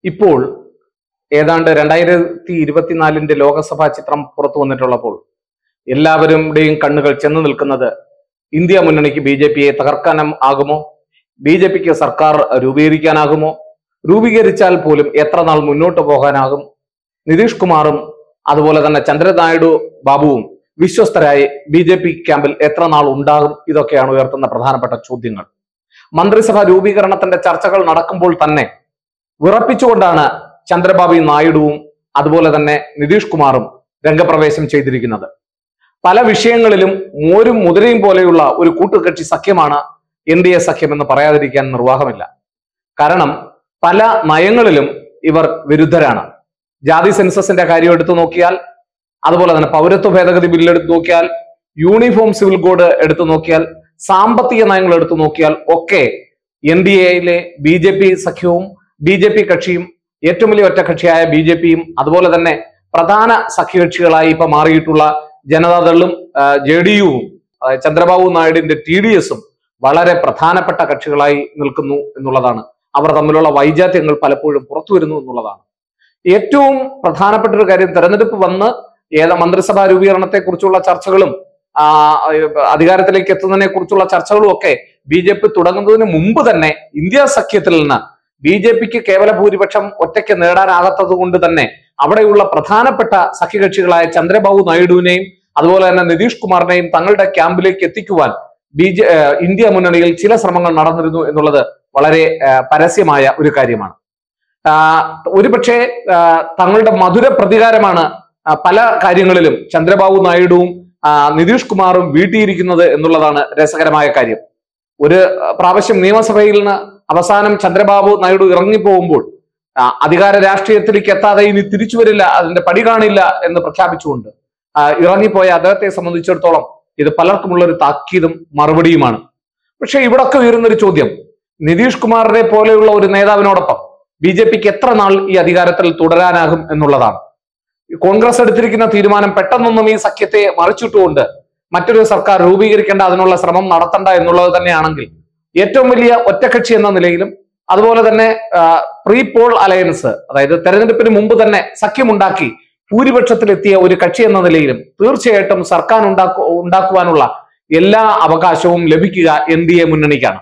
ഇപ്പോൾ ഏതാണ്ട് രണ്ടായിരത്തി ഇരുപത്തിനാലിന്റെ ലോകസഭാ ചിത്രം പുറത്തു വന്നിട്ടുള്ളപ്പോൾ എല്ലാവരുടെയും കണ്ണുകൾ ചെന്ന് നിൽക്കുന്നത് ഇന്ത്യ മുന്നണിക്ക് ബി ജെ പിയെ തകർക്കാനും ആകുമോ ബി ജെ പിക്ക് സർക്കാർ രൂപീകരിക്കാനാകുമോ രൂപീകരിച്ചാൽ പോലും എത്ര നാൾ മുന്നോട്ട് പോകാനാകും നിതീഷ് കുമാറും അതുപോലെ തന്നെ ചന്ദ്രനായിഡു ബാബുവും വിശ്വസ്തരായി ബി ജെ പി ക്യാമ്പിൽ എത്ര നാൾ ഉണ്ടാകും ഇതൊക്കെയാണ് ഉയർത്തുന്ന പ്രധാനപ്പെട്ട ചോദ്യങ്ങൾ മന്ത്രിസഭ രൂപീകരണത്തിന്റെ ചർച്ചകൾ നടക്കുമ്പോൾ തന്നെ വിറപ്പിച്ചുകൊണ്ടാണ് ചന്ദ്രബാബു നായിഡുവും അതുപോലെ തന്നെ നിതീഷ് കുമാറും രംഗപ്രവേശം ചെയ്തിരിക്കുന്നത് പല വിഷയങ്ങളിലും മോരും മുതിരയും പോലെയുള്ള ഒരു കൂട്ടുകക്ഷി സഖ്യമാണ് എൻ ഡി എ സഖ്യം എന്ന് പറയാതിരിക്കാൻ നിർവാഹമില്ല കാരണം പല നയങ്ങളിലും ഇവർ വിരുദ്ധരാണ് ജാതി സെൻസസിന്റെ കാര്യം എടുത്തു നോക്കിയാൽ അതുപോലെ തന്നെ പൗരത്വ ഭേദഗതി ബില്ല് എടുത്തു നോക്കിയാൽ യൂണിഫോം സിവിൽ കോഡ് എടുത്തു നോക്കിയാൽ സാമ്പത്തിക നയങ്ങൾ എടുത്തു നോക്കിയാൽ ഒക്കെ എൻ ഡി എയിലെ ബി ജെ പി സഖ്യവും ബി ജെ പി കക്ഷിയും ഏറ്റവും വലിയ ഒറ്റകക്ഷിയായ ബി ജെ പിയും അതുപോലെ തന്നെ പ്രധാന സഖ്യകക്ഷികളായി ഇപ്പൊ മാറിയിട്ടുള്ള ജനതാദളും ജെ ഡി യുവും ചന്ദ്രബാബു നായിഡുവിന്റെ ടി ഡി എസും വളരെ പ്രധാനപ്പെട്ട കക്ഷികളായി നിൽക്കുന്നു എന്നുള്ളതാണ് അവർ തമ്മിലുള്ള വൈജാത്യങ്ങൾ പലപ്പോഴും പുറത്തു വരുന്നു എന്നുള്ളതാണ് ഏറ്റവും പ്രധാനപ്പെട്ട ഒരു കാര്യം തെരഞ്ഞെടുപ്പ് വന്ന് ഏത മന്ത്രിസഭാ രൂപീകരണത്തെ കുറിച്ചുള്ള ചർച്ചകളും ആ, അധികാരത്തിലേക്ക് എത്തുന്നതിനെ കുറിച്ചുള്ള ചർച്ചകളും ഒക്കെ ബി ജെ പി തുടങ്ങുന്നതിന് മുമ്പ് തന്നെ ഇന്ത്യ സഖ്യത്തിൽ നിന്ന് ബി ജെ പിക്ക് കേവല ഭൂരിപക്ഷം ഒറ്റയ്ക്ക് നേടാനാകാത്തത് കൊണ്ട് തന്നെ അവിടെയുള്ള പ്രധാനപ്പെട്ട സഖ്യകക്ഷികളായ ചന്ദ്രബാബു നായിഡുവിനെയും അതുപോലെ തന്നെ നിതീഷ് കുമാറിനെയും തങ്ങളുടെ ക്യാമ്പിലേക്ക് എത്തിക്കുവാൻ ബി ജെ ഇന്ത്യ മുന്നണിയിൽ ചില ശ്രമങ്ങൾ നടന്നിരുന്നു എന്നുള്ളത് വളരെ ആ, പരസ്യമായ ഒരു കാര്യമാണ് ആ, ഒരുപക്ഷെ ആ, തങ്ങളുടെ മധുര പ്രതികാരമാണ് ആ, പല കാര്യങ്ങളിലും ചന്ദ്രബാബു നായിഡുവും ആ, നിതീഷ് കുമാറും വീട്ടിയിരിക്കുന്നത് എന്നുള്ളതാണ് രസകരമായ കാര്യം ഒരു ആ, പ്രാവശ്യം നിയമസഭയിൽ നിന്ന് അവസാനം ചന്ദ്രബാബു നായിഡു ഇറങ്ങിപ്പോകുമ്പോൾ ആ, അധികാര രാഷ്ട്രീയത്തിലേക്ക് എത്താതെ ഇനി തിരിച്ചു വരില്ല അതിന്റെ പടി കാണില്ല എന്ന് പ്രഖ്യാപിച്ചുകൊണ്ട് ആ, ഇറങ്ങിപ്പോയ അദ്ദേഹത്തെ സംബന്ധിച്ചിടത്തോളം ഇത് പലർക്കുമുള്ള ഒരു താക്കീതും മറുപടിയുമാണ് പക്ഷെ ഇവിടൊക്കെ ഉയരുന്നൊരു ചോദ്യം നിതീഷ് കുമാറിനെ പോലെയുള്ള ഒരു നേതാവിനോടൊപ്പം ബി ജെ പിക്ക് എത്ര നാൾ ഈ അധികാരത്തിൽ തുടരാനാകും എന്നുള്ളതാണ് കോൺഗ്രസ് എടുത്തിരിക്കുന്ന തീരുമാനം പെട്ടെന്നൊന്നും ഈ സഖ്യത്തെ മറിച്ചിട്ടുകൊണ്ട് മറ്റൊരു സർക്കാർ രൂപീകരിക്കേണ്ട അതിനുള്ള ശ്രമം നടത്തണ്ട എന്നുള്ളത് തന്നെയാണെങ്കിൽ ഏറ്റവും വലിയ ഒറ്റകക്ഷി എന്ന നിലയിലും അതുപോലെ തന്നെ പ്രീ പോൾ അലയൻസ് അതായത് തെരഞ്ഞെടുപ്പിന് മുമ്പ് തന്നെ സഖ്യമുണ്ടാക്കി ഭൂരിപക്ഷത്തിലെത്തിയ ഒരു കക്ഷി എന്ന നിലയിലും തീർച്ചയായിട്ടും സർക്കാർ ഉണ്ടാക്കു ഉണ്ടാക്കുവാനുള്ള എല്ലാ അവകാശവും ലഭിക്കുക എൻ ഡി എ മുന്നണിക്കാണ്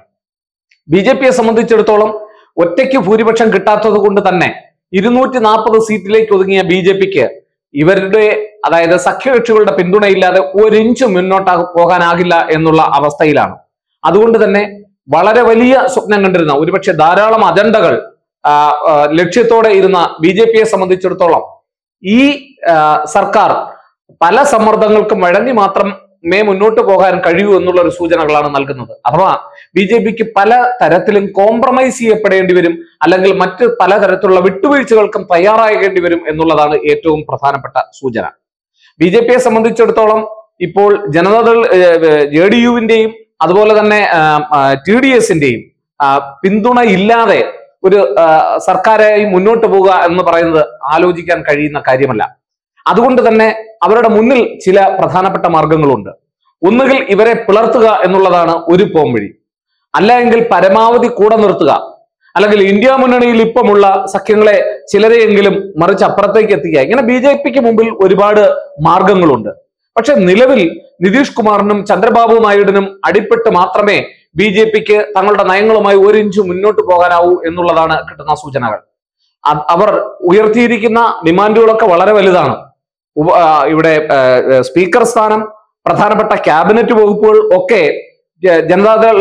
ബി ജെ പിയെ സംബന്ധിച്ചിടത്തോളം ഒറ്റയ്ക്ക് ഭൂരിപക്ഷം കിട്ടാത്തത് കൊണ്ട് തന്നെ ഇരുന്നൂറ്റി നാൽപ്പത് സീറ്റിലേക്ക് ഒതുങ്ങിയ ബി ജെ പിക്ക് ഇവരുടെ അതായത് സഖ്യകക്ഷികളുടെ പിന്തുണയില്ലാതെ ഒരിഞ്ച് മുന്നോട്ട് പോകാനാകില്ല എന്നുള്ള അവസ്ഥയിലാണ് അതുകൊണ്ട് തന്നെ വളരെ വലിയ സ്വപ്നം കണ്ടിരുന്ന ഒരുപക്ഷെ ധാരാളം അജണ്ടകൾ ആ, ആ, ലക്ഷ്യത്തോടെ ഇരുന്ന ബി ജെ പിയെ സംബന്ധിച്ചിടത്തോളം ഈ ആ, സർക്കാർ പല സമ്മർദ്ദങ്ങൾക്കും വഴങ്ങി മാത്രമേ മുന്നോട്ട് പോകാൻ കഴിയൂ എന്നുള്ള ഒരു സൂചനകളാണ് നൽകുന്നത് അഥവാ ബി ജെ പിക്ക് പല തരത്തിലും കോംപ്രമൈസ് ചെയ്യപ്പെടേണ്ടി വരും അല്ലെങ്കിൽ മറ്റ് പലതരത്തിലുള്ള വിട്ടുവീഴ്ചകൾക്കും തയ്യാറാകേണ്ടി വരും എന്നുള്ളതാണ് ഏറ്റവും പ്രധാനപ്പെട്ട സൂചന ബി ജെ പിയെ സംബന്ധിച്ചിടത്തോളം ഇപ്പോൾ ജനതാദൾ ജെ ഡി യുവിന്റെയും അതുപോലെ തന്നെ ടി ഡി എസിന്റെയും പിന്തുണ ഇല്ലാതെ ഒരു ആ, സർക്കാരായി മുന്നോട്ട് പോവുക എന്ന് പറയുന്നത് ആലോചിക്കാൻ കഴിയുന്ന കാര്യമല്ല അതുകൊണ്ട് തന്നെ അവരുടെ മുന്നിൽ ചില പ്രധാനപ്പെട്ട മാർഗങ്ങളുണ്ട് ഒന്നുകിൽ ഇവരെ പിളർത്തുക എന്നുള്ളതാണ് ഒരു പോംവഴി അല്ല എങ്കിൽ പരമാവധി കൂടെ നിർത്തുക അല്ലെങ്കിൽ ഇന്ത്യ മുന്നണിയിൽ ഇപ്പമുള്ള സഖ്യങ്ങളെ ചിലരെയെങ്കിലും മറിച്ച് അപ്പുറത്തേക്ക് എത്തിക്കുക ഇങ്ങനെ ബി ജെ പിക്ക് മുമ്പിൽ ഒരുപാട് മാർഗങ്ങളുണ്ട് പക്ഷെ നിലവിൽ നിതീഷ് കുമാറിനും ചന്ദ്രബാബു നായിഡുവിനും അടിപ്പെട്ട് മാത്രമേ ബി ജെ പിക്ക് തങ്ങളുടെ നയങ്ങളുമായി ഒരു ഇഞ്ച് മുന്നോട്ട് പോകാനാവൂ എന്നുള്ളതാണ് കിട്ടുന്ന സൂചനകൾ അ- അവർ ഉയർത്തിയിരിക്കുന്ന ഡിമാൻഡുകളൊക്കെ വളരെ വലുതാണ് ഉപ- ആ, ഇവിടെ ആ, സ്പീക്കർ സ്ഥാനം പ്രധാനപ്പെട്ട ക്യാബിനറ്റ് വകുപ്പുകൾ ഒക്കെ ജ- ജനതാദൾ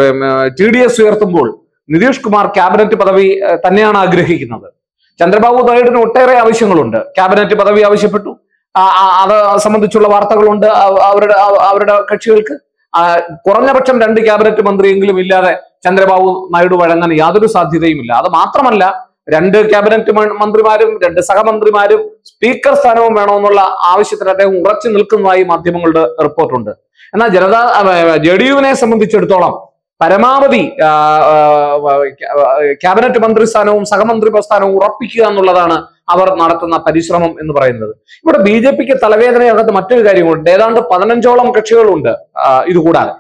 ടി ഡി എസ് ഉയർത്തുമ്പോൾ നിതീഷ് കുമാർ ക്യാബിനറ്റ് പദവി ആ, തന്നെയാണ് ആഗ്രഹിക്കുന്നത് ചന്ദ്രബാബു നായിഡുവിന് ഒട്ടേറെ ആവശ്യങ്ങളുണ്ട് ക്യാബിനറ്റ് പദവി ആവശ്യപ്പെട്ടു ആ, ആ, അത് സംബന്ധിച്ചുള്ള വാർത്തകളുണ്ട് അവ- അവരുടെ അവ- അവരുടെ കക്ഷികൾക്ക് ആ, കുറഞ്ഞ പക്ഷം രണ്ട് ക്യാബിനറ്റ് മന്ത്രിയെങ്കിലും ഇല്ലാതെ ചന്ദ്രബാബു നായിഡു വഴങ്ങാൻ യാതൊരു സാധ്യതയുമില്ല അത് മാത്രമല്ല രണ്ട് ക്യാബിനറ്റ് മ- മന്ത്രിമാരും രണ്ട് സഹമന്ത്രിമാരും സ്പീക്കർ സ്ഥാനവും വേണമെന്നുള്ള ആവശ്യത്തിന് അദ്ദേഹം ഉറച്ചു നിൽക്കുന്നതായി മാധ്യമങ്ങളുടെ റിപ്പോർട്ടുണ്ട് എന്നാൽ ജനതാ ജെ ഡി യുവിനെ സംബന്ധിച്ചിടത്തോളം പരമാവധി ആ, ആ, ആ, ക്യാബിനറ്റ് മന്ത്രി സ്ഥാനവും സഹമന്ത്രി സ്ഥാനവും ഉറപ്പിക്കുക എന്നുള്ളതാണ് അവർ നടത്തുന്ന പരിശ്രമം എന്ന് പറയുന്നത് ഇവിടെ ബി ജെ പിക്ക് തലവേദനയാകത്ത മറ്റൊരു കാര്യമുണ്ട് ഏതാണ്ട് പതിനഞ്ചോളം കക്ഷികളുണ്ട് ആ, ഇത് കൂടാതെ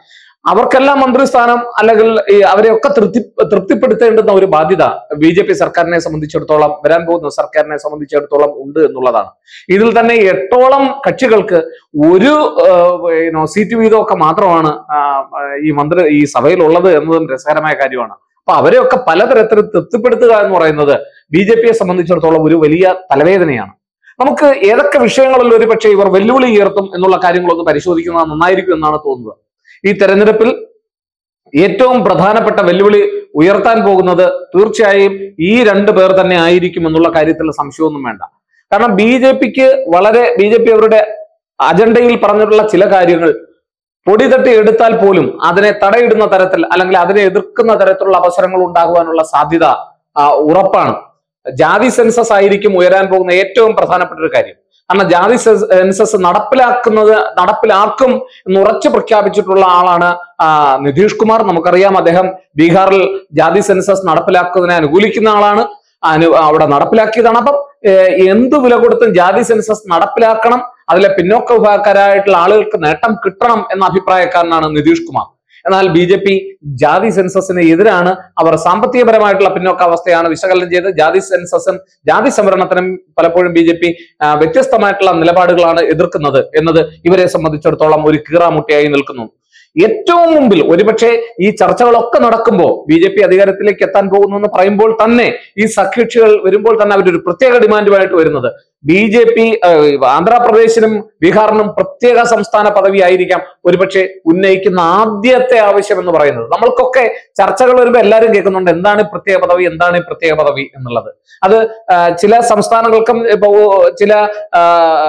അവർക്കെല്ലാം മന്ത്രിസ്ഥാനം അല്ലെങ്കിൽ ഈ അവരെയൊക്കെ തൃപ്തി തൃപ്തിപ്പെടുത്തേണ്ടുന്ന ഒരു ബാധ്യത ബി ജെ പി സർക്കാരിനെ സംബന്ധിച്ചിടത്തോളം വരാൻ പോകുന്ന സർക്കാരിനെ സംബന്ധിച്ചിടത്തോളം ഉണ്ട് എന്നുള്ളതാണ് ഇതിൽ തന്നെ എട്ടോളം കക്ഷികൾക്ക് ഒരു യുനോ സീറ്റ് വീതമൊക്കെ മാത്രമാണ് ആ, ആ, ഈ മന്ത്രി ഈ സഭയിലുള്ളത് എന്നതും രസകരമായ കാര്യമാണ് അപ്പൊ അവരെയൊക്കെ പലതരത്തിൽ തൃപ്തിപ്പെടുത്തുക എന്ന് പറയുന്നത് ബി ജെ പിയെ സംബന്ധിച്ചിടത്തോളം ഒരു വലിയ തലവേദനയാണ് നമുക്ക് ഏതൊക്കെ വിഷയങ്ങളിൽ ഒരു പക്ഷേ ഇവർ വെല്ലുവിളി ഉയർത്തും എന്നുള്ള കാര്യങ്ങളൊന്ന് പരിശോധിക്കുന്നത് നന്നായിരിക്കും എന്നാണ് തോന്നുന്നത് ഈ തെരഞ്ഞെടുപ്പിൽ ഏറ്റവും പ്രധാനപ്പെട്ട വെല്ലുവിളി ഉയർത്താൻ പോകുന്നത് തീർച്ചയായും ഈ രണ്ട് പേർ തന്നെ ആയിരിക്കും എന്നുള്ള കാര്യത്തിൽ സംശയമൊന്നും വേണ്ട കാരണം ബി ജെ പിക്ക് വളരെ ബി ജെ പി അവരുടെ അജണ്ടയിൽ പറഞ്ഞിട്ടുള്ള ചില കാര്യങ്ങൾ പൊടി തട്ടി എടുത്താൽ പോലും അതിനെ തടയിടുന്ന തരത്തിൽ അല്ലെങ്കിൽ അതിനെ എതിർക്കുന്ന തരത്തിലുള്ള അവസരങ്ങൾ ഉണ്ടാകുവാനുള്ള സാധ്യത ആ, ഉറപ്പാണ് ജാതി സെൻസസ് ആയിരിക്കും ഉയരാൻ പോകുന്ന ഏറ്റവും പ്രധാനപ്പെട്ട ഒരു കാര്യം കാരണം ജാതി സെൻസസ് നടപ്പിലാക്കുന്നത് നടപ്പിലാക്കും എന്ന് ഉറച്ചു പ്രഖ്യാപിച്ചിട്ടുള്ള ആളാണ് ആ, നിതീഷ് കുമാർ നമുക്കറിയാം അദ്ദേഹം ബീഹാറിൽ ജാതി സെൻസസ് നടപ്പിലാക്കുന്നതിനെ അനുകൂലിക്കുന്ന ആളാണ് അനു അവിടെ നടപ്പിലാക്കിയതാണ് അപ്പം ഏഹ്, എന്ത് വില കൊടുത്തും ജാതി സെൻസസ് നടപ്പിലാക്കണം അതിലെ പിന്നോക്ക വിഭാഗക്കാരായിട്ടുള്ള ആളുകൾക്ക് നേട്ടം കിട്ടണം എന്ന അഭിപ്രായക്കാരനാണ് നിതീഷ് കുമാർ എന്നാൽ ബി ജെ പി ജാതി സെൻസസിന് എതിരാണ് അവർ സാമ്പത്തികപരമായിട്ടുള്ള പിന്നോക്കാവസ്ഥയാണ് വിശകലനം ചെയ്ത് ജാതി സെൻസസും ജാതി സംവരണത്തിനും പലപ്പോഴും ബി ജെ പി വ്യത്യസ്തമായിട്ടുള്ള നിലപാടുകളാണ് എതിർക്കുന്നത് എന്നത് ഇവരെ സംബന്ധിച്ചിടത്തോളം ഒരു കീറാമുട്ടിയായി നിൽക്കുന്നു ഏറ്റവും മുമ്പിൽ ഒരുപക്ഷെ ഈ ചർച്ചകളൊക്കെ നടക്കുമ്പോൾ ബി ജെ പി അധികാരത്തിലേക്ക് എത്താൻ പോകുന്നു എന്ന് പറയുമ്പോൾ തന്നെ ഈ സഖ്യകക്ഷികൾ വരുമ്പോൾ തന്നെ അവരൊരു പ്രത്യേക ഡിമാൻഡുമായിട്ട് വരുന്നത് ബി ജെ പി ആന്ധ്രാപ്രദേശിനും ബീഹാറിനും പ്രത്യേക സംസ്ഥാന പദവി ആയിരിക്കാം ഒരുപക്ഷെ ഉന്നയിക്കുന്ന ആദ്യത്തെ ആവശ്യം എന്ന് പറയുന്നത് നമ്മൾക്കൊക്കെ ചർച്ചകൾ വരുമ്പോൾ എല്ലാവരും കേൾക്കുന്നുണ്ട് എന്താണ് ഈ പ്രത്യേക പദവി എന്താണ് ഈ പ്രത്യേക പദവി എന്നുള്ളത് അത് ആ, ചില സംസ്ഥാനങ്ങൾക്കും ഇപ്പോ ചില ആ,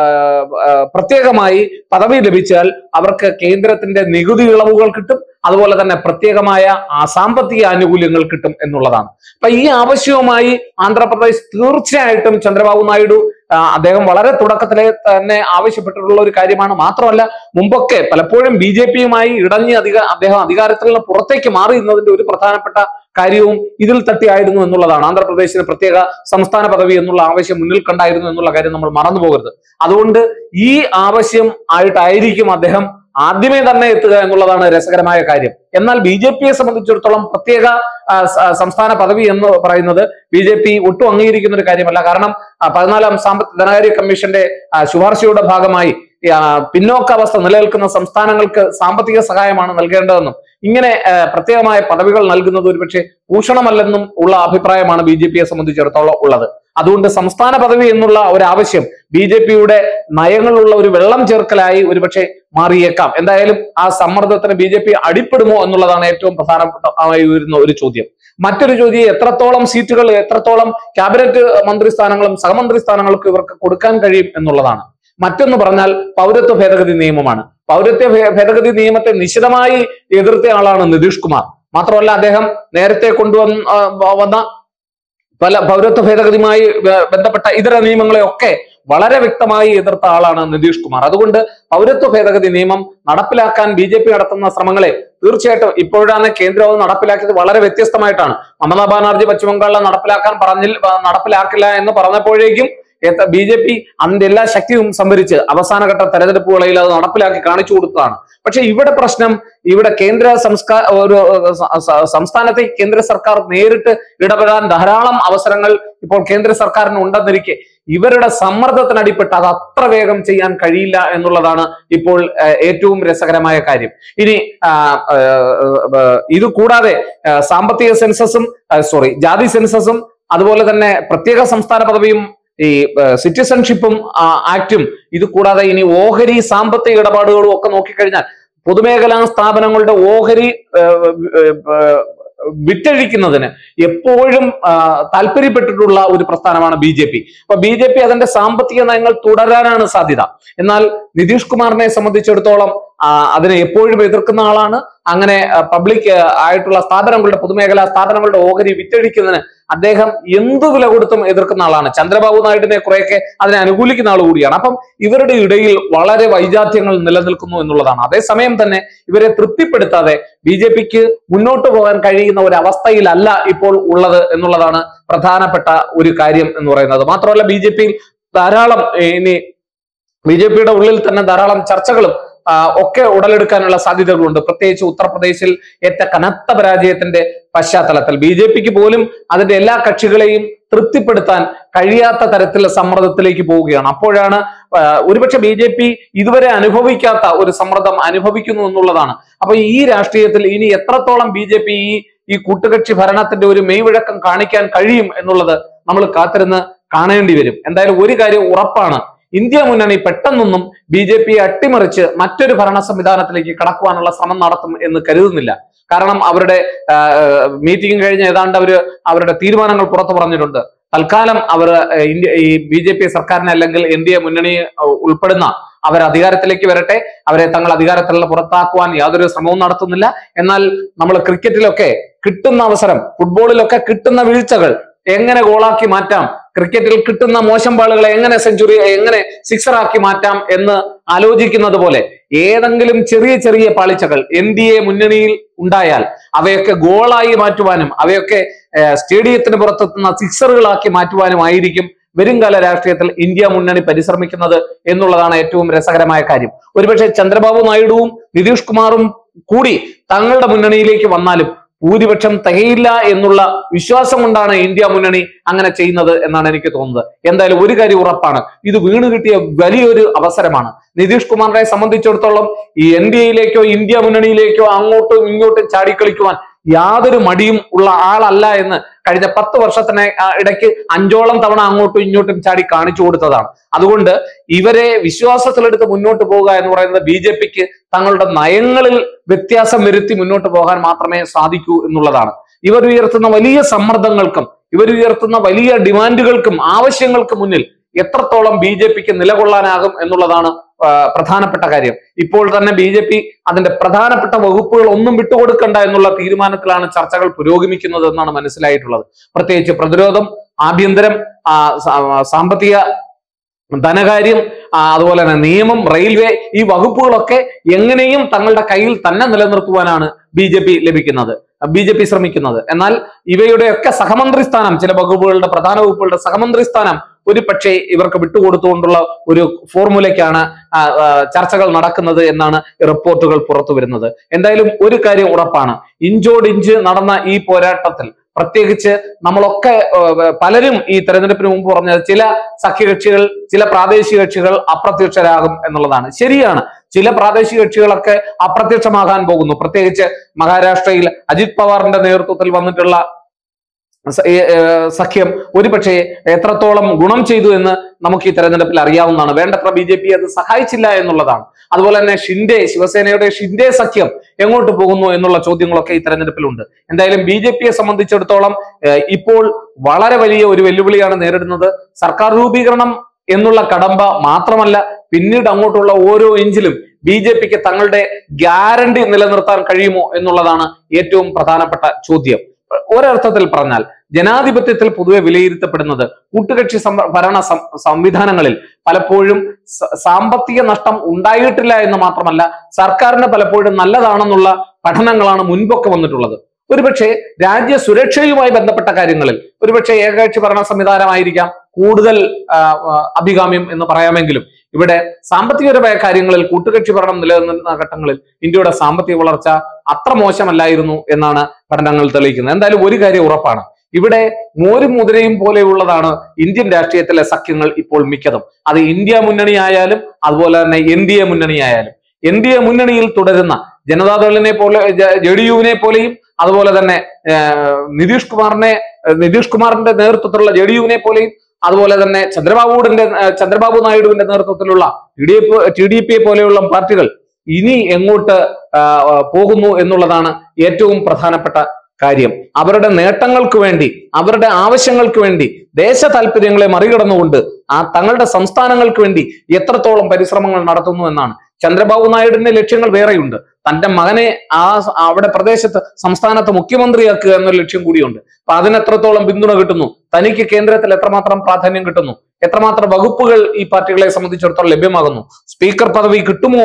ആ, പ്രത്യേകമായി പദവി ലഭിച്ചാൽ അവർക്ക് കേന്ദ്രത്തിന്റെ നികുതി ഇളവുകൾ കിട്ടും അതുപോലെ തന്നെ പ്രത്യേകമായ ആ സാമ്പത്തിക ആനുകൂല്യങ്ങൾ കിട്ടും എന്നുള്ളതാണ് അപ്പൊ ഈ ആവശ്യവുമായി ആന്ധ്രാപ്രദേശ് തീർച്ചയായിട്ടും ചന്ദ്രബാബു നായിഡു ആ, അദ്ദേഹം വളരെ തുടക്കത്തിലെ തന്നെ ആവശ്യപ്പെട്ടിട്ടുള്ള ഒരു കാര്യമാണ് മാത്രമല്ല മുമ്പൊക്കെ പലപ്പോഴും ബി ജെ പിയുമായി ഇടഞ്ഞ് അധിക അദ്ദേഹം അധികാരത്തിൽ നിന്ന് പുറത്തേക്ക് മാറിയിരുന്നതിന്റെ ഒരു പ്രധാനപ്പെട്ട കാര്യവും ഇതിൽ തട്ടിയായിരുന്നു എന്നുള്ളതാണ് ആന്ധ്രാപ്രദേശിന് പ്രത്യേക സംസ്ഥാന പദവി എന്നുള്ള ആവശ്യം മുന്നിൽ കണ്ടായിരുന്നു എന്നുള്ള കാര്യം നമ്മൾ മറന്നു പോകരുത് അതുകൊണ്ട് ഈ ആവശ്യം ആയിട്ടായിരിക്കും അദ്ദേഹം ആദ്യമേ തന്നെ എത്തുക എന്നുള്ളതാണ് രസകരമായ കാര്യം എന്നാൽ ബി ജെ പിയെ സംബന്ധിച്ചിടത്തോളം പ്രത്യേക ആ, സ- സംസ്ഥാന പദവി എന്ന് പറയുന്നത് ബി ജെ പി ഒട്ടും അംഗീകരിക്കുന്ന ഒരു കാര്യമല്ല കാരണം ആ, പതിനാലാം സാമ്പത്തിക ധനകാര്യ കമ്മീഷന്റെ ആ, ശുപാർശയുടെ ഭാഗമായി ഈ, ആ, പിന്നോക്കാവസ്ഥ നിലനിൽക്കുന്ന സംസ്ഥാനങ്ങൾക്ക് സാമ്പത്തിക സഹായമാണ് നൽകേണ്ടതെന്നും ഇങ്ങനെ ആ, പ്രത്യേകമായ പദവികൾ നൽകുന്നത് ഒരുപക്ഷെ ഭൂഷണമല്ലെന്നും ഉള്ള അഭിപ്രായമാണ് ബി ജെ പിയെ സംബന്ധിച്ചിടത്തോളം ഉള്ളത് അതുകൊണ്ട് സംസ്ഥാന പദവി എന്നുള്ള ഒരു ആവശ്യം ബി ജെ പിയുടെ നയങ്ങളിലുള്ള ഒരു വെള്ളം ചേർക്കലായി ഒരുപക്ഷെ മാറിയേക്കാം എന്തായാലും ആ സമ്മർദ്ദത്തിന് ബി ജെ പി അടിപ്പെടുമോ എന്നുള്ളതാണ് ഏറ്റവും പ്രധാനപ്പെട്ട ആയി വരുന്ന ഒരു ചോദ്യം മറ്റൊരു ചോദ്യം എത്രത്തോളം സീറ്റുകൾ എത്രത്തോളം ക്യാബിനറ്റ് മന്ത്രി സ്ഥാനങ്ങളും സഹമന്ത്രി സ്ഥാനങ്ങൾക്ക് ഇവർക്ക് കൊടുക്കാൻ കഴിയും എന്നുള്ളതാണ് മറ്റൊന്ന് പറഞ്ഞാൽ പൗരത്വ ഭേദഗതി നിയമമാണ് പൗരത്വ ഭേ- ഭേദഗതി നിയമത്തെ നിശിതമായി എതിർത്ത ആളാണ് നിതീഷ് കുമാർ മാത്രമല്ല അദ്ദേഹം നേരത്തെ കൊണ്ടുവന്ന ആ, വന്ന പല പൗരത്വ ഭേദഗതിയുമായി ബ- ബന്ധപ്പെട്ട ഇതര നിയമങ്ങളെയൊക്കെ വളരെ വ്യക്തമായി എതിർത്ത ആളാണ് നിതീഷ് കുമാർ അതുകൊണ്ട് പൗരത്വ ഭേദഗതി നിയമം നടപ്പിലാക്കാൻ ബി ജെ പി നടത്തുന്ന ശ്രമങ്ങളെ തീർച്ചയായിട്ടും ഇപ്പോഴാണ് കേന്ദ്രം അത് നടപ്പിലാക്കിയത് വളരെ വ്യത്യസ്തമായിട്ടാണ് മമതാ ബാനർജി പശ്ചിമബംഗാളിൽ നടപ്പിലാക്കാൻ പറഞ്ഞിൽ നടപ്പിലാക്കില്ല എന്ന് പറഞ്ഞപ്പോഴേക്കും ബി ജെ പി അതിന്റെ എല്ലാ ശക്തിയും സംഭരിച്ച് അവസാനഘട്ട തെരഞ്ഞെടുപ്പ് വേളയിൽ അത് നടപ്പിലാക്കി കാണിച്ചു കൊടുത്തതാണ് പക്ഷെ ഇവിടെ പ്രശ്നം ഇവിടെ കേന്ദ്ര സംസ്കാര ഒരു ഏഹ്, സ- സ- സംസ്ഥാനത്തെ കേന്ദ്ര സർക്കാർ നേരിട്ട് ഇടപെടാൻ ധാരാളം അവസരങ്ങൾ ഇപ്പോൾ കേന്ദ്ര സർക്കാരിന് ഉണ്ടെന്നിരിക്കെ ഇവരുടെ സമ്മർദ്ദത്തിനടിപ്പെട്ട് അത് അത്ര വേഗം ചെയ്യാൻ കഴിയില്ല എന്നുള്ളതാണ് ഇപ്പോൾ ഏഹ്, ഏറ്റവും രസകരമായ കാര്യം ഇനി ആ, ഏഹ്, ഏഹ്, ഇത് കൂടാതെ ഏഹ്, സാമ്പത്തിക സെൻസസും സോറി ജാതി സെൻസസും അതുപോലെ തന്നെ പ്രത്യേക സംസ്ഥാന പദവിയും ഈ സിറ്റിസൺഷിപ്പും ആക്റ്റും ഇത് കൂടാതെ ഇനി ഓഹരി സാമ്പത്തിക ഇടപാടുകളും ഒക്കെ നോക്കിക്കഴിഞ്ഞാൽ പൊതുമേഖലാ സ്ഥാപനങ്ങളുടെ ഓഹരി ഏഹ്, ഏഹ്, വിറ്റഴിക്കുന്നതിന് എപ്പോഴും ആ, താല്പര്യപ്പെട്ടിട്ടുള്ള ഒരു പ്രസ്ഥാനമാണ് ബി ജെ പി അപ്പൊ ബി ജെ പി അതിന്റെ സാമ്പത്തിക നയങ്ങൾ തുടരാനാണ് സാധ്യത എന്നാൽ നിതീഷ് കുമാറിനെ സംബന്ധിച്ചിടത്തോളം ആ, അതിനെ എപ്പോഴും എതിർക്കുന്ന ആളാണ് അങ്ങനെ പബ്ലിക് ആയിട്ടുള്ള സ്ഥാപനങ്ങളുടെ പൊതുമേഖലാ സ്ഥാപനങ്ങളുടെ ഓഹരി വിറ്റഴിക്കുന്നതിന് അദ്ദേഹം എന്തു വില കൊടുത്തും എതിർക്കുന്ന ആളാണ് ചന്ദ്രബാബു നായിഡുവിനെ കുറെയൊക്കെ അതിനെ അനുകൂലിക്കുന്ന ആൾ കൂടിയാണ് അപ്പം ഇവരുടെ ഇടയിൽ വളരെ വൈജാത്യങ്ങൾ നിലനിൽക്കുന്നു എന്നുള്ളതാണ് അതേസമയം തന്നെ ഇവരെ തൃപ്തിപ്പെടുത്താതെ ബി ജെ പിക്ക് മുന്നോട്ട് പോകാൻ കഴിയുന്ന ഒരു അവസ്ഥയിലല്ല ഇപ്പോൾ ഉള്ളത് എന്നുള്ളതാണ് പ്രധാനപ്പെട്ട ഒരു കാര്യം എന്ന് പറയുന്നത് മാത്രമല്ല ബി ജെ പിയിൽ ധാരാളം ഏ, ഇനി ബി ജെ പിയുടെ ഉള്ളിൽ തന്നെ ധാരാളം ചർച്ചകളും ആ, ഒക്കെ ഉടലെടുക്കാനുള്ള സാധ്യതകളുണ്ട് പ്രത്യേകിച്ച് ഉത്തർപ്രദേശിൽ ഏറ്റ കനത്ത പരാജയത്തിന്റെ പശ്ചാത്തലത്തിൽ ബി ജെ പിക്ക് പോലും അതിന്റെ എല്ലാ കക്ഷികളെയും തൃപ്തിപ്പെടുത്താൻ കഴിയാത്ത തരത്തിലുള്ള സമ്മർദ്ദത്തിലേക്ക് പോവുകയാണ് അപ്പോഴാണ് ആ, ഒരുപക്ഷെ ബി ജെ പി ഇതുവരെ അനുഭവിക്കാത്ത ഒരു സമ്മർദ്ദം അനുഭവിക്കുന്നു എന്നുള്ളതാണ് അപ്പൊ ഈ രാഷ്ട്രീയത്തിൽ ഇനി എത്രത്തോളം ബി ജെ പി ഈ ഈ കൂട്ടുകക്ഷി ഭരണത്തിന്റെ ഒരു മെയ്വഴക്കം കാണിക്കാൻ കഴിയും എന്നുള്ളത് നമ്മൾ കാത്തിരുന്ന് കാണേണ്ടി വരും എന്തായാലും ഒരു കാര്യം ഉറപ്പാണ് ഇന്ത്യ മുന്നണി പെട്ടെന്നൊന്നും ബി ജെ പിയെ അട്ടിമറിച്ച് മറ്റൊരു ഭരണ സംവിധാനത്തിലേക്ക് കടക്കുവാനുള്ള ശ്രമം നടത്തും എന്ന് കരുതുന്നില്ല കാരണം അവരുടെ മീറ്റിംഗ് കഴിഞ്ഞ് ഏതാണ്ട് അവര് അവരുടെ തീരുമാനങ്ങൾ പുറത്തു പറഞ്ഞിട്ടുണ്ട് തൽക്കാലം അവർ ഇന്ത്യ ഈ ബി ജെ പി സർക്കാരിനെ അല്ലെങ്കിൽ എൻ ഡി എ മുന്നണി അഹ് ഉൾപ്പെടുന്ന അവർ അധികാരത്തിലേക്ക് വരട്ടെ അവരെ തങ്ങൾ അധികാരത്തിൽ പുറത്താക്കുവാൻ യാതൊരു ശ്രമവും നടത്തുന്നില്ല എന്നാൽ നമ്മൾ ക്രിക്കറ്റിലൊക്കെ കിട്ടുന്ന അവസരം ഫുട്ബോളിലൊക്കെ കിട്ടുന്ന വീഴ്ചകൾ എങ്ങനെ ഗോളാക്കി മാറ്റാം ക്രിക്കറ്റിൽ കിട്ടുന്ന മോശം ബാളുകളെ എങ്ങനെ സെഞ്ചുറി എങ്ങനെ സിക്സർ ആക്കി മാറ്റാം എന്ന് ആലോചിക്കുന്നത് പോലെ ഏതെങ്കിലും ചെറിയ ചെറിയ പാളിച്ചകൾ എൻ ഡി എ മുന്നണിയിൽ ഉണ്ടായാൽ അവയൊക്കെ ഗോളായി മാറ്റുവാനും അവയൊക്കെ ഏഹ്, സ്റ്റേഡിയത്തിന് പുറത്തെത്തുന്ന സിക്സറുകളാക്കി മാറ്റുവാനുമായിരിക്കും വരുംകാല രാഷ്ട്രീയത്തിൽ ഇന്ത്യ മുന്നണി പരിശ്രമിക്കുന്നത് എന്നുള്ളതാണ് ഏറ്റവും രസകരമായ കാര്യം ഒരുപക്ഷെ ചന്ദ്രബാബു നായിഡുവും നിതീഷ് കുമാറും കൂടി തങ്ങളുടെ മുന്നണിയിലേക്ക് വന്നാലും ഭൂരിപക്ഷം തികയില്ല എന്നുള്ള വിശ്വാസം കൊണ്ടാണ് ഇന്ത്യ മുന്നണി അങ്ങനെ ചെയ്യുന്നത് എന്നാണ് എനിക്ക് തോന്നുന്നത് എന്തായാലും ഒരു കാര്യം ഉറപ്പാണ് ഇത് വീണ് കിട്ടിയ വലിയൊരു അവസരമാണ് നിതീഷ് കുമാറിനെ സംബന്ധിച്ചിടത്തോളം ഈ എൻ ഡി എയിലേക്കോ ഇന്ത്യ മുന്നണിയിലേക്കോ അങ്ങോട്ടും ഇങ്ങോട്ടും ചാടിക്കളിക്കുവാൻ യാതൊരു മടിയും ഉള്ള ആളല്ല എന്ന് കഴിഞ്ഞ പത്ത് വർഷത്തിന് ആ, ഇടയ്ക്ക് അഞ്ചോളം തവണ അങ്ങോട്ടും ഇങ്ങോട്ടും ചാടി കാണിച്ചു കൊടുത്തതാണ് അതുകൊണ്ട് ഇവരെ വിശ്വാസത്തിലെടുത്ത് മുന്നോട്ട് പോവുക എന്ന് പറയുന്നത് ബി ജെ പിക്ക് തങ്ങളുടെ നയങ്ങളിൽ വ്യത്യാസം വരുത്തി മുന്നോട്ട് പോകാൻ മാത്രമേ സാധിക്കൂ എന്നുള്ളതാണ് ഇവർ ഉയർത്തുന്ന വലിയ സമ്മർദ്ദങ്ങൾക്കും ഇവർ ഉയർത്തുന്ന വലിയ ഡിമാൻഡുകൾക്കും ആവശ്യങ്ങൾക്കും മുന്നിൽ എത്രത്തോളം ബി ജെ പിക്ക് നിലകൊള്ളാനാകും എന്നുള്ളതാണ് ആ, പ്രധാനപ്പെട്ട കാര്യം ഇപ്പോൾ തന്നെ ബി ജെ പി അതിന്റെ പ്രധാനപ്പെട്ട വകുപ്പുകൾ ഒന്നും വിട്ടുകൊടുക്കണ്ട എന്നുള്ള തീരുമാനത്തിലാണ് ചർച്ചകൾ പുരോഗമിക്കുന്നത് എന്നാണ് മനസ്സിലായിട്ടുള്ളത് പ്രത്യേകിച്ച് പ്രതിരോധം ആഭ്യന്തരം ആ, സാ- സാമ്പത്തിക ധനകാര്യം ആ, അതുപോലെ തന്നെ നിയമം റെയിൽവേ ഈ വകുപ്പുകളൊക്കെ എങ്ങനെയും തങ്ങളുടെ കയ്യിൽ തന്നെ നിലനിർത്തുവാനാണ് ബി ജെ പി ലഭിക്കുന്നത് ബി ജെ പി ശ്രമിക്കുന്നത് എന്നാൽ ഇവയുടെയൊക്കെ സഹമന്ത്രി സ്ഥാനം ചില വകുപ്പുകളുടെ പ്രധാന വകുപ്പുകളുടെ സഹമന്ത്രി സ്ഥാനം ഒരു പക്ഷേ ഇവർക്ക് വിട്ടുകൊടുത്തുകൊണ്ടുള്ള ഒരു ഫോർമുലയ്ക്കാണ് ആ, ആ, ചർച്ചകൾ നടക്കുന്നത് എന്നാണ് റിപ്പോർട്ടുകൾ പുറത്തു വരുന്നത് എന്തായാലും ഒരു കാര്യം ഉറപ്പാണ് ഇഞ്ചോടിഞ്ച് നടന്ന ഈ പോരാട്ടത്തിൽ പ്രത്യേകിച്ച് നമ്മളൊക്കെ ഏഹ്, പലരും ഈ തെരഞ്ഞെടുപ്പിന് മുമ്പ് പറഞ്ഞത് ചില സഖ്യകക്ഷികൾ ചില പ്രാദേശിക കക്ഷികൾ അപ്രത്യക്ഷരാകും എന്നുള്ളതാണ് ശരിയാണ് ചില പ്രാദേശിക കക്ഷികളൊക്കെ അപ്രത്യക്ഷമാകാൻ പോകുന്നു പ്രത്യേകിച്ച് മഹാരാഷ്ട്രയിൽ അജിത് പവാറിന്റെ നേതൃത്വത്തിൽ വന്നിട്ടുള്ള സ- ഏ- ഏ, സഖ്യം ഒരുപക്ഷെ എത്രത്തോളം ഗുണം ചെയ്തു എന്ന് നമുക്ക് ഈ തെരഞ്ഞെടുപ്പിൽ അറിയാവുന്നതാണ് വേണ്ടത്ര ബി ജെ പി അത് സഹായിച്ചില്ല എന്നുള്ളതാണ് അതുപോലെ തന്നെ ഷിൻഡെ ശിവസേനയുടെ ഷിൻഡെ സഖ്യം എങ്ങോട്ട് പോകുന്നു എന്നുള്ള ചോദ്യങ്ങളൊക്കെ ഈ തെരഞ്ഞെടുപ്പിലുണ്ട് എന്തായാലും ബി ജെ പിയെ സംബന്ധിച്ചിടത്തോളം ഏഹ്, ഇപ്പോൾ വളരെ വലിയ ഒരു വെല്ലുവിളിയാണ് നേരിടുന്നത് സർക്കാർ രൂപീകരണം എന്നുള്ള കടമ്പ മാത്രമല്ല പിന്നീട് അങ്ങോട്ടുള്ള ഓരോ ഇഞ്ചിലും ബി ജെ പിക്ക് തങ്ങളുടെ ഗ്യാരണ്ടി നിലനിർത്താൻ കഴിയുമോ എന്നുള്ളതാണ് ഏറ്റവും പ്രധാനപ്പെട്ട ചോദ്യം ഒരർത്ഥത്തിൽ പറഞ്ഞാൽ ജനാധിപത്യത്തിൽ പൊതുവെ വിലയിരുത്തപ്പെടുന്നത് കൂട്ടുകക്ഷി സം- ഭരണ സം- സംവിധാനങ്ങളിൽ പലപ്പോഴും സ- സാമ്പത്തിക നഷ്ടം ഉണ്ടായിട്ടില്ല എന്ന് മാത്രമല്ല സർക്കാരിന് പലപ്പോഴും നല്ലതാണെന്നുള്ള പഠനങ്ങളാണ് മുൻപൊക്കെ വന്നിട്ടുള്ളത് ഒരുപക്ഷെ രാജ്യ സുരക്ഷയുമായി ബന്ധപ്പെട്ട കാര്യങ്ങളിൽ ഒരുപക്ഷെ ഏകകക്ഷി ഭരണ സംവിധാനമായിരിക്കാം കൂടുതൽ ആ, ആ, അഭികാമ്യം എന്ന് പറയാമെങ്കിലും ഇവിടെ സാമ്പത്തികപരമായ കാര്യങ്ങളിൽ കൂട്ടുകക്ഷി ഭരണം നിലനിന്ന ഘട്ടങ്ങളിൽ ഇന്ത്യയുടെ സാമ്പത്തിക വളർച്ച അത്ര മോശമല്ലായിരുന്നു എന്നാണ് പഠനങ്ങൾ തെളിയിക്കുന്നത് എന്തായാലും ഒരു കാര്യം ഉറപ്പാണ് ഇവിടെ മോരും മുതിരയും പോലെയുള്ളതാണ് ഇന്ത്യൻ രാഷ്ട്രീയത്തിലെ സഖ്യങ്ങൾ ഇപ്പോൾ മിക്കതും അത് ഇന്ത്യ മുന്നണി ആയാലും അതുപോലെ തന്നെ എൻ ഡി എ മുന്നണി ആയാലും എൻ ഡി എ മുന്നണിയിൽ തുടരുന്ന ജനതാദളിനെ പോലെ ജെ ഡി യുവിനെ പോലെയും അതുപോലെ തന്നെ ഏഹ്, നിതീഷ് കുമാറിനെ ഏഹ്, നിതീഷ് കുമാറിന്റെ നേതൃത്വത്തിലുള്ള ജെ ഡി യുവിനെ പോലെയും അതുപോലെ തന്നെ ചന്ദ്രബാബുവിന്റെ ഏഹ്, ചന്ദ്രബാബു നായിഡുവിന്റെ നേതൃത്വത്തിലുള്ള T D T D P പോലെയുള്ള പാർട്ടികൾ ഇനി എങ്ങോട്ട് ആ, ആ, പോകുന്നു എന്നുള്ളതാണ് ഏറ്റവും പ്രധാനപ്പെട്ട കാര്യം അവരുടെ നേട്ടങ്ങൾക്ക് വേണ്ടി അവരുടെ ആവശ്യങ്ങൾക്ക് വേണ്ടി ദേശ താല്പര്യങ്ങളെ മറികടന്നുകൊണ്ട് ആ തങ്ങളുടെ സംസ്ഥാനങ്ങൾക്ക് വേണ്ടി എത്രത്തോളം പരിശ്രമങ്ങൾ നടത്തുന്നു എന്നാണ് ചന്ദ്രബാബു നായിഡുവിന്റെ ലക്ഷ്യങ്ങൾ വേറെയുണ്ട് തന്റെ മകനെ ആ സ- അവിടെ പ്രദേശത്ത് സംസ്ഥാനത്ത് മുഖ്യമന്ത്രിയാക്കുക എന്നൊരു ലക്ഷ്യം കൂടിയുണ്ട് അപ്പൊ അതിനെത്രത്തോളം പിന്തുണ കിട്ടുന്നു തനിക്ക് കേന്ദ്രത്തിൽ എത്രമാത്രം പ്രാധാന്യം കിട്ടുന്നു എത്രമാത്രം വകുപ്പുകൾ ഈ പാർട്ടികളെ സംബന്ധിച്ചിടത്തോളം ലഭ്യമാകുന്നു സ്പീക്കർ പദവി കിട്ടുമോ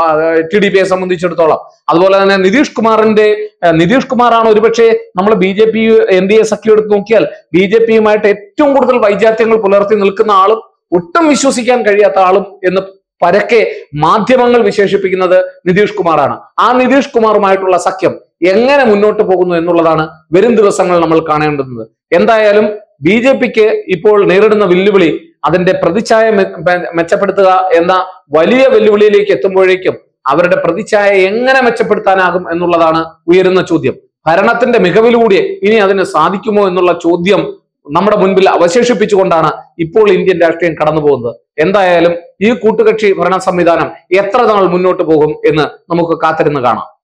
ടി ഡി പിയെ സംബന്ധിച്ചിടത്തോളം അതുപോലെ തന്നെ നിതീഷ് കുമാറിന്റെ ആ, നിതീഷ് കുമാറാണ് ഒരുപക്ഷെ നമ്മൾ B J P N D A സഖ്യം എടുത്ത് നോക്കിയാൽ ബി ജെ പിയുമായിട്ട് ഏറ്റവും കൂടുതൽ വൈജാത്യങ്ങൾ പുലർത്തി നിൽക്കുന്ന ആളും ഒട്ടും വിശ്വസിക്കാൻ കഴിയാത്ത ആളും എന്ന് പരക്കെ മാധ്യമങ്ങൾ വിശേഷിപ്പിക്കുന്നത് നിതീഷ് കുമാറാണ് ആ നിതീഷ് കുമാറുമായിട്ടുള്ള സഖ്യം എങ്ങനെ മുന്നോട്ട് പോകുന്നു എന്നുള്ളതാണ് വരും ദിവസങ്ങൾ നമ്മൾ കാണേണ്ടുന്നത് എന്തായാലും ബി ജെ പിക്ക് ഇപ്പോൾ നേരിടുന്ന വെല്ലുവിളി അതിന്റെ പ്രതിച്ഛായ മെ- മെ- മെച്ചപ്പെടുത്തുക എന്ന വലിയ വെല്ലുവിളിയിലേക്ക് എത്തുമ്പോഴേക്കും അവരുടെ പ്രതിച്ഛായ എങ്ങനെ മെച്ചപ്പെടുത്താനാകും എന്നുള്ളതാണ് ഉയരുന്ന ചോദ്യം ഭരണത്തിന്റെ മികവിലൂടെ ഇനി അതിന് സാധിക്കുമോ എന്നുള്ള ചോദ്യം നമ്മുടെ മുൻപിൽ അവശേഷിപ്പിച്ചുകൊണ്ടാണ് ഇപ്പോൾ ഇന്ത്യൻ രാഷ്ട്രീയം കടന്നു പോകുന്നത് എന്തായാലും ഈ കൂട്ടുകക്ഷി ഭരണ സംവിധാനം എത്ര നാൾ മുന്നോട്ട് പോകും എന്ന് നമുക്ക് കാത്തിരുന്ന് കാണാം